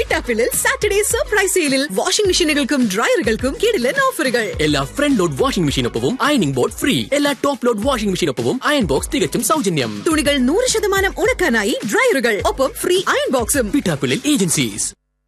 പിട്ടാപ്പിളിൽ Saturday surprise സെയിലിൽ washing മെഷീനുകൾക്കും ഡ്രയറുകൾക്കും കിടിലൻ ഓഫറുകൾ എല്ലാ ഫ്രണ്ട് ലോഡ് വാഷിംഗ് മെഷീനൊപ്പവും അയണിംഗ് ബോർഡ് ഫ്രീ എല്ലാ ടോപ്പ് ലോഡ് വാഷിംഗ് മെഷീനൊപ്പവും അയൺ ബോക്സ് തികച്ചും സൗജന്യം തുണികൾ നൂറ് ശതമാനം ഉണക്കാനായി ഡ്രയറുകൾ ഒപ്പം ഫ്രീ അയൺ ബോക്സും പിട്ടാപ്പിളിൽ ഏജൻസീസ്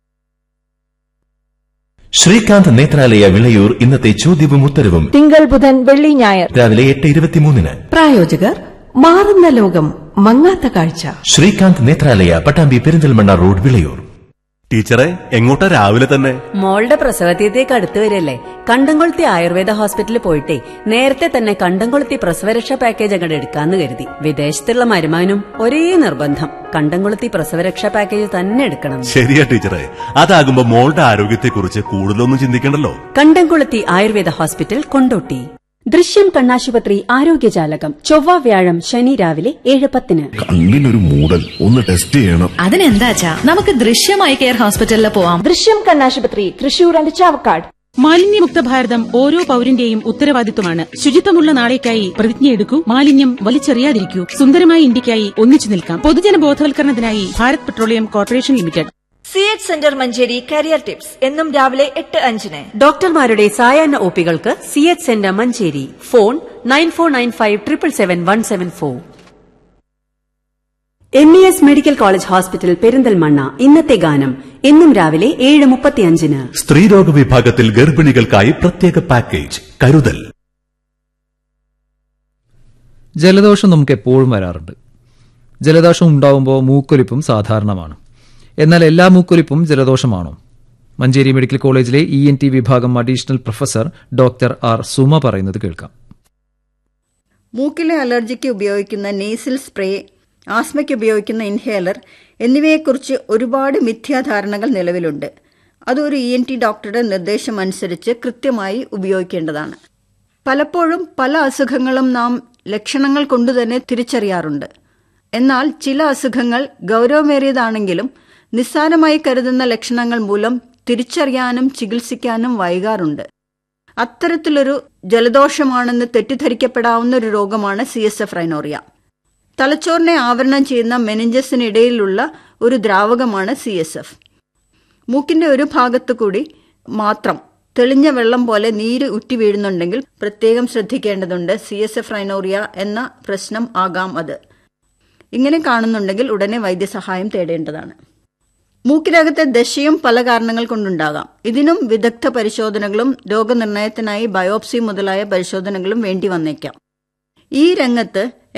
ശ്രീകാന്ത് നേത്രാലയ വിളയൂർ ഇന്നത്തെ ചോദ്യവും ഉത്തരവും തിങ്കൾ ബുധൻ വെള്ളി ഞായർ രാവിലെ എട്ട് ഇരുപത്തിമൂന്നിന് പ്രായോജകർ മാറുന്ന ലോകം മങ്ങാത്ത കാഴ്ച ശ്രീകാന്ത് നേത്രാലയ പട്ടാമ്പി പെരിന്തൽമണ്ണ റോഡ് വിളയൂർ ടീച്ചറെ എങ്ങോട്ടാ രാവിലെ തന്നെ മോളുടെ പ്രസവതീയത്തേക്ക് അടുത്ത് വരല്ലേ കണ്ടംകൊളുത്തി ആയുർവേദ ഹോസ്പിറ്റലിൽ പോയിട്ടേ നേരത്തെ തന്നെ കണ്ടംകൊളുത്തി പ്രസവരക്ഷാ പാക്കേജ് അങ്ങോട്ട് എടുക്കാന്ന് കരുതി വിദേശത്തുള്ള മരുമാനും ഒരേ നിർബന്ധം കണ്ടംകൊളുത്തി പ്രസവരക്ഷാ പാക്കേജ് തന്നെ എടുക്കണം ശരിയാ ടീച്ചറെ അതാകുമ്പോ മോളുടെ ആരോഗ്യത്തെക്കുറിച്ച് കൂടുതലൊന്നും ചിന്തിക്കണ്ടല്ലോ കണ്ടംകൊളുത്തി ആയുർവേദ ഹോസ്പിറ്റൽ കൊണ്ടോട്ടി ദൃശ്യം കണ്ണാശുപത്രി ആരോഗ്യജാലകം ചൊവ്വ വ്യാഴം ശനി രാവിലെ ഏഴ് പത്തിന് കണ്ണിനൊരു മൂടൽ ഒന്ന് ടെസ്റ്റ് ചെയ്യണം അതിനെന്താച്ചാ നമുക്ക് ദൃശ്യമായി കെയർ ഹോസ്പിറ്റലിൽ പോവാം ദൃശ്യം കണ്ണാശുപത്രി തൃശൂർ ആൻഡ് ചാവക്കാട് മാലിന്യമുക്ത ഭാരതം ഓരോ പൌരന്റെയും ഉത്തരവാദിത്വമാണ് ശുചിത്വമുള്ള നാളേക്കായി പ്രതിജ്ഞയെടുക്കൂ മാലിന്യം വലിച്ചെറിയാതിരിക്കൂ സുന്ദരമായ ഇന്ത്യക്കായി ഒന്നിച്ചു നിൽക്കാം പൊതുജന ബോധവൽക്കരണത്തിനായി Bharat petroleum corporation limited C H centre Manjeri career tips എന്നും രാവിലെ എട്ട് അഞ്ചിന് ഡോക്ടർമാരുടെ സായാഹ്ന ഒപികൾക്ക് C H centre Manjeri phone nine four nine five triple seven one seven four M E S medical college hospital Perinthalmanna ഇന്നത്തെ ഗാനം എന്നും രാവിലെ ഏഴ് മുപ്പത്തിയഞ്ചിന് സ്ത്രീരോഗ വിഭാഗത്തിൽ ഗർഭിണികൾക്കായി പ്രത്യേക പാക്കേജ് കരുതൽ ജലദോഷം നമുക്ക് എപ്പോഴും വരാറുണ്ട് ജലദോഷം ഉണ്ടാവുമ്പോൾ മൂക്കൊലിപ്പും സാധാരണമാണ് എന്നാൽ എല്ലാ മൂക്കൊലിപ്പും ജലദോഷമാണോ മഞ്ചേരി മെഡിക്കൽ കോളേജിലെ ഇ എൻ ടി വിഭാഗം additional professor doctor R Suma പറയുന്നത് കേൾക്കാം മൂക്കിലെ അലർജിക്ക് ഉപയോഗിക്കുന്ന നേസിൽ സ്പ്രേ ആസ്മയ്ക്ക് ഉപയോഗിക്കുന്ന ഇൻഹേലർ എന്നിവയെക്കുറിച്ച് ഒരുപാട് മിഥ്യാധാരണകൾ നിലവിലുണ്ട് അതൊരു ഇ എൻ ടി ഡോക്ടറുടെ നിർദ്ദേശം അനുസരിച്ച് കൃത്യമായി ഉപയോഗിക്കേണ്ടതാണ് പലപ്പോഴും പല അസുഖങ്ങളും നാം ലക്ഷണങ്ങൾ കൊണ്ടുതന്നെ തിരിച്ചറിയാറുണ്ട് എന്നാൽ ചില അസുഖങ്ങൾ ഗൗരവമേറിയതാണെങ്കിലും നിസ്സാരമായി കരുതുന്ന ലക്ഷണങ്ങൾ മൂലം തിരിച്ചറിയാനും ചികിത്സിക്കാനും വൈകാറുണ്ട് അത്തരത്തിലൊരു ജലദോഷമാണെന്ന് തെറ്റിദ്ധരിക്കപ്പെടാവുന്ന ഒരു രോഗമാണ് സി എസ് എഫ് റൈനോറിയ തലച്ചോറിനെ ആവരണം ചെയ്യുന്ന മെനിഞ്ചസിനിടയിലുള്ള ഒരു ദ്രാവകമാണ് സി എസ് എഫ് മൂക്കിന്റെ ഒരു ഭാഗത്തു കൂടി മാത്രം തെളിഞ്ഞ വെള്ളം പോലെ നീര് ഉറ്റി വീഴുന്നുണ്ടെങ്കിൽ പ്രത്യേകം ശ്രദ്ധിക്കേണ്ടതുണ്ട് സി എസ് എഫ് റൈനോറിയ എന്ന പ്രശ്നം ആകാം അത് ഇങ്ങനെ കാണുന്നുണ്ടെങ്കിൽ ഉടനെ വൈദ്യസഹായം തേടേണ്ടതാണ് മൂക്കിനകത്തെ ദശയും പല കാരണങ്ങൾ കൊണ്ടുണ്ടാകാം ഇതിനും വിദഗ്ധ പരിശോധനകളും രോഗനിർണയത്തിനായി ബയോപ്സി മുതലായ പരിശോധനകളും വേണ്ടി വന്നേക്കാം ഈ രംഗത്ത്